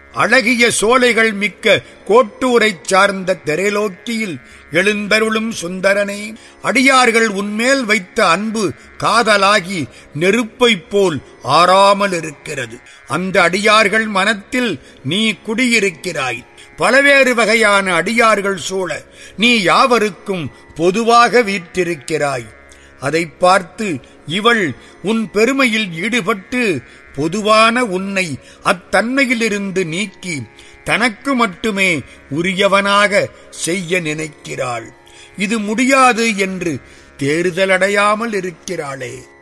அழகிய சோலைகள் மிக்க கோட்டூரைச் சார்ந்த தெரலோக்கியில் எழுந்தருளும் சுந்தரனே அடியார்கள் உன்மேல் வைத்த அன்பு காதலாகி நெருப்பைப் போல் ஆறாமல் இருக்கிறது அந்த அடியார்கள் மனத்தில் நீ குடியிருக்கிறாய் பலவேறு வகையான அடியார்கள் சூழ நீ யாவருக்கும் பொதுவாக வீற்றிருக்கிறாய் அதை பார்த்து இவள் உன் பெருமையில் ஈடுபட்டு பொதுவான உன்னை அத்தன்மையிலிருந்து நீக்கி தனக்கு மட்டுமே உரியவனாக செய்ய நினைக்கிறாள் இது முடியாது என்று தேறுதலடையாமல் இருக்கிறாளே